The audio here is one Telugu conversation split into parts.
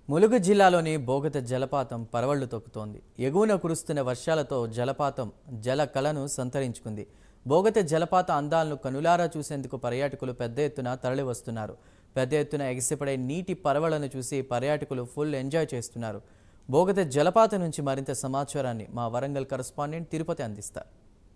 ములుగు జిల్లాలోని బోగత జలపాతం పరవళ్లు తొక్కుతోంది ఎగువన కురుస్తున్న వర్షాలతో జలపాతం జల కళను సంతరించుకుంది బోగత జలపాత అందాలను కనులారా చూసేందుకు పర్యాటకులు పెద్ద ఎత్తున తరలివస్తున్నారు పెద్ద ఎత్తున ఎగిసిపడే నీటి పరవళ్లను చూసి పర్యాటకులు ఫుల్ ఎంజాయ్ చేస్తున్నారు బోగత జలపాతం నుంచి మరింత సమాచారాన్ని మా వరంగల్ కరస్పాండెంట్ తిరుపతి అందిస్తారు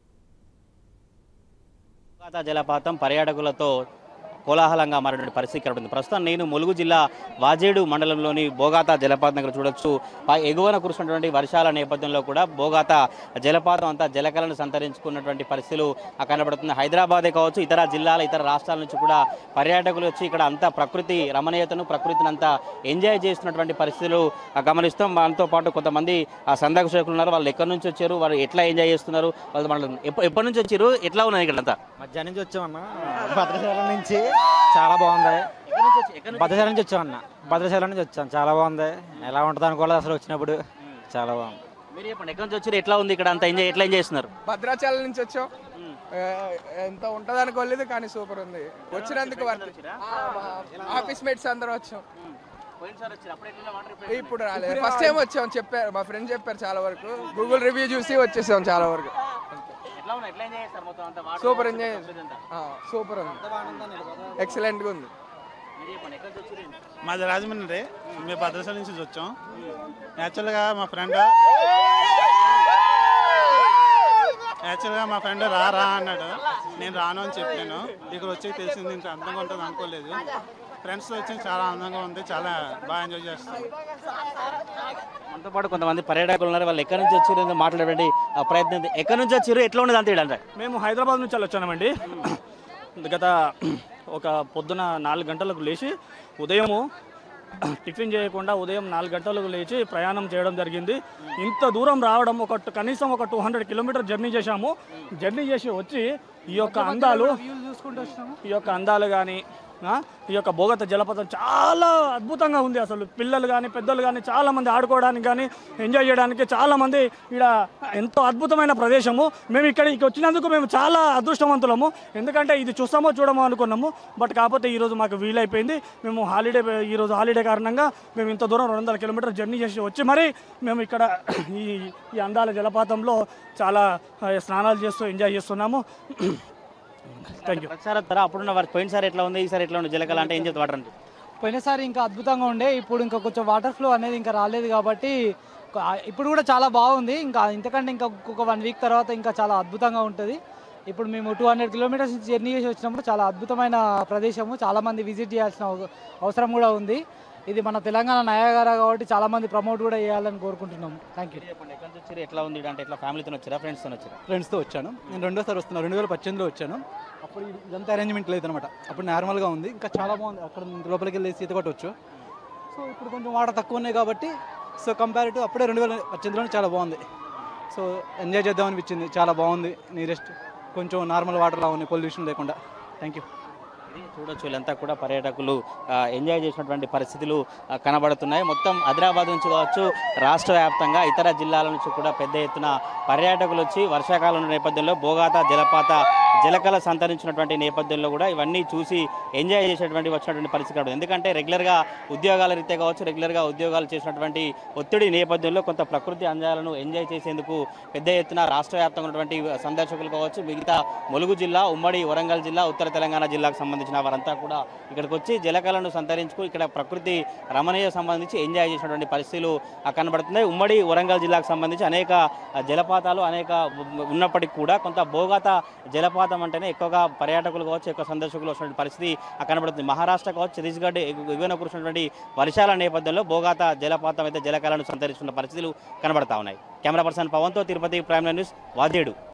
కోల్కతా జలపాతం పర్యాటకులతో కోలాహలంగా మారిన పరిస్థితి ఇక్కడ ఉంది ప్రస్తుతం నేను ములుగు జిల్లా వాజేడు మండలంలోని బోగాతా జలపాతం దగ్గర చూడొచ్చు పై ఎగువన కురుస్తున్నటువంటి వర్షాల నేపథ్యంలో కూడా బోగాతా జలపాతం అంతా జలకలను సంతరించుకున్నటువంటి పరిస్థితులు ఆ కనబడుతుంది హైదరాబాదే కావచ్చు ఇతర జిల్లాల ఇతర రాష్ట్రాల నుంచి కూడా పర్యాటకులు వచ్చి ఇక్కడ అంతా ప్రకృతి రమణీయతను ప్రకృతిని అంతా ఎంజాయ్ చేస్తున్నటువంటి పరిస్థితులు ఆ, గమనిస్తాం వాళ్ళతో పాటు కొంతమంది ఆ సందర్శకులు ఉన్నారు వాళ్ళు ఎక్కడి నుంచి వచ్చారు వాళ్ళు ఎట్లా ఎంజాయ్ చేస్తున్నారు వాళ్ళు మన ఎప్ప- ఎప్పటి నుంచి వచ్చారు ఎట్లా ఉన్నది ఇక్కడ అంతా మధ్యాహ్నం నుంచి వచ్చామన్న భద్రాచలం నుంచి చాలా బాగుంది భద్రాచలం నుంచి వచ్చామన్న భద్రాచలం నుంచి వచ్చాం చాలా బాగుంది ఎలా ఉంటుంది అనుకోలేదు అసలు వచ్చినప్పుడు చాలా బాగుంది మీరు చెప్పండి ఎక్కడి నుంచి వచ్చారు ఎట్లా ఉంది ఇక్కడ అంత ఎంజాయ్ ఎట్లా ఎంజాయ్ చేస్తున్నారు భద్రాచలం నుంచి వచ్చాం ఆ, ఎంత ఉంటుంది అనుకోలేదు కానీ సూపర్ ఉంది వచ్చినందుకు వర్త్ ఆఫీస్ మేట్స్ అందరూ వచ్చాం ఇప్పుడు రాలేదు ఫస్ట్ టైం వచ్చాం చెప్పారు మా ఫ్రెండ్ చెప్పారు చాలా వరకు గూగుల్ రివ్యూ చూసి వచ్చేసాం చాలా వరకు సూపర్ ఎంజాయ్ సూపర్ ఉంది ఎక్సలెంట్గా ఉంది మాది రాజమండ్రి మేము భద్రాచలం నుంచి వచ్చాం యాక్చువల్గా మా ఫ్రెండ్ యాక్చువల్గా మా ఫ్రెండ్ రా రా అన్నాడు నేను రాను అని చెప్పాను ఇక్కడ వచ్చి తెలిసింది ఇంత అందంగా ఉంటుంది అనుకోలేదు ఫ్రెండ్స్ వచ్చి చాలా అందంగా ఉంది చాలా బాగా ఎంజాయ్ చేస్తాం మనతో పాటు కొంతమంది పర్యాటకులు ఉన్నారు వాళ్ళు ఎక్కడి నుంచి వచ్చారు అని మాట్లాడేటువంటి ఆ ప్రయత్నం ఎక్కడి నుంచి వచ్చారు ఎట్లా ఉండదు అంతే అంటే మేము హైదరాబాద్ నుంచి వచ్చామండి గత ఒక పొద్దున నాలుగు గంటలకు లేచి ఉదయము టిఫిన్ చేయకుండా ఉదయం నాలుగు గంటలకు లేచి ప్రయాణం చేయడం జరిగింది ఇంత దూరం రావడం ఒక కనీసం ఒక టూ హండ్రెడ్ కిలోమీటర్ జర్నీ చేశాము జర్నీ చేసి వచ్చి ఈ యొక్క అందాలు ఈ యొక్క అందాలు కానీ ఈ యొక్క భోగత జలపాతం చాలా అద్భుతంగా ఉంది అసలు పిల్లలు కానీ పెద్దలు కానీ చాలా మంది ఆడుకోవడానికి కానీ ఎంజాయ్ చేయడానికి చాలా మంది ఇక్కడ ఎంతో అద్భుతమైన ప్రదేశము మేము ఇక్కడికి వచ్చినందుకు మేము చాలా అదృష్టవంతులము ఎందుకంటే ఇది చూస్తామో చూడమో అనుకున్నాము బట్ కాకపోతే ఈరోజు మాకు వీలైపోయింది మేము హాలిడే ఈరోజు హాలిడే కారణంగా మేము ఇంత దూరం రెండు వందల కిలోమీటర్ జర్నీ చేసి వచ్చి మరి మేము ఇక్కడ ఈ ఈ అందాల జలపాతంలో చాలా ఆ, స్నానాలు చేస్తూ ఎంజాయ్ చేస్తున్నాము థ్యాంక్ యూ ప్రతిసారి తర అప్పుడున్న వారి పోయినసారి ఎట్లా ఉంది ఈసారి ఎట్లా ఉంది జలకళ అంటే ఏం చెప్తా వాటర్ అంటే పోయినసారి ఇంకా అద్భుతంగా ఉండే ఇప్పుడు ఇంకా కొంచెం వాటర్ ఫ్లో అనేది ఇంకా రాలేదు కాబట్టి ఒక- ఇప్పుడు కూడా చాలా బాగుంది ఇంకా ఇంతకంటే ఇంకా ఒక వన్ వీక్ తర్వాత ఇంకా చాలా అద్భుతంగా ఉంటుంది ఇప్పుడు మేము టూ హండ్రెడ్ కిలోమీటర్స్ జర్నీ చేసి వచ్చినప్పుడు చాలా అద్భుతమైన ప్రదేశము చాలా మంది విజిట్ చేయాల్సిన అవ- అవసరం కూడా ఉంది ఇది మన తెలంగాణ నయాగార కాబట్టి చాలా మంది ప్రమోట్ కూడా చేయాలని కోరుకుంటున్నాము థ్యాంక్ యూ చెప్పండి ఎక్కడి నుంచి వచ్చారు ఎట్లా ఉంది ఈడ అంటే ఎట్లా ఫ్యామిలీతో వచ్చారా ఫ్రెండ్స్తో వచ్చారా ఫ్రెండ్స్తో వచ్చాను నేను రెండోసారి వస్తున్నాను రెండు వేల పద్దెనిమిదిలో వచ్చాను అప్పుడు ఇదంతా అరేంజ్మెంట్ లేదనమాట అప్పుడు నార్మల్గా ఉంది ఇంకా చాలా బాగుంది అక్కడ లోపలికి వెళ్ళి ఈత కొట్టవచ్చు సో ఇప్పుడు కొంచెం వాటర్ తక్కువ ఉన్నాయి కాబట్టి సో కంపారిటివ్ అప్పుడే రెండు వేల పద్దెనిమిదిలో చాలా బాగుంది సో ఎంజాయ్ చేద్దాం అనిపించింది చాలా బాగుంది నీరెస్ట్ కొంచెం నార్మల్ వాటర్లా ఉన్నాయి పొల్యూషన్ లేకుండా థ్యాంక్ యూ ఇది చూడొచ్చు వీళ్ళంతా కూడా పర్యాటకులు ఆ, ఎంజాయ్ చేసినటువంటి పరిస్థితులు ఆ, కనబడుతున్నాయి మొత్తం హైదరాబాద్ నుంచి కావచ్చు రాష్ట్ర వ్యాప్తంగా ఇతర జిల్లాల నుంచి కూడా పెద్ద ఎత్తున పర్యాటకులు వచ్చి వర్షాకాలం నేపథ్యంలో బోగాత జలపాత జలకళ సంతరించినటువంటి నేపథ్యంలో కూడా ఇవన్నీ చూసి ఎంజాయ్ చేసేటువంటి వచ్చినటువంటి పరిస్థితి కనబడుతుంది ఎందుకంటే రెగ్యులర్గా ఉద్యోగాల రీత్యా కావచ్చు రెగ్యులర్గా ఉద్యోగాలు చేసినటువంటి ఒత్తిడి నేపథ్యంలో కొంత ప్రకృతి అందాలను ఎంజాయ్ చేసేందుకు పెద్ద ఎత్తున రాష్ట్ర వ్యాప్తంగా ఉన్నటువంటి సందర్శకులు కావచ్చు మిగతా ములుగు జిల్లా ఉమ్మడి వరంగల్ జిల్లా ఉత్తర తెలంగాణ జిల్లాకు సంబంధించిన వారంతా కూడా ఇక్కడికి వచ్చి జలకళను సంతరించుకు ఇక్కడ ప్రకృతి రమణీయ సంబంధించి ఎంజాయ్ చేసినటువంటి పరిస్థితులు ఆ, కనబడుతున్నాయి ఉమ్మడి వరంగల్ జిల్లాకు సంబంధించి అనేక ఆ, జలపాతాలు అనేక ఉ- ఉన్నప్పటికీ కూడా కొంత భోగాత జలపాతం అంటేనే ఎక్కువగా పర్యాటకులు కావచ్చు ఎక్కువ సందర్శకులు వచ్చినటువంటి పరిస్థితి ఆ కనబడుతుంది మహారాష్ట్ర కావచ్చు ఛత్తీస్గఢ్ ఎగు- ఎగువన కురిసినటువంటి వర్షాల నేపథ్యంలో భోగాత జలపాతం అయితే జలకళను సంతరిస్తున్న పరిస్థితులు కనబడతా ఉన్నాయి కెమెరా పర్సన్ పవన్తో తిరుపతి ప్రైమ్ న్యూస్ వాజేడు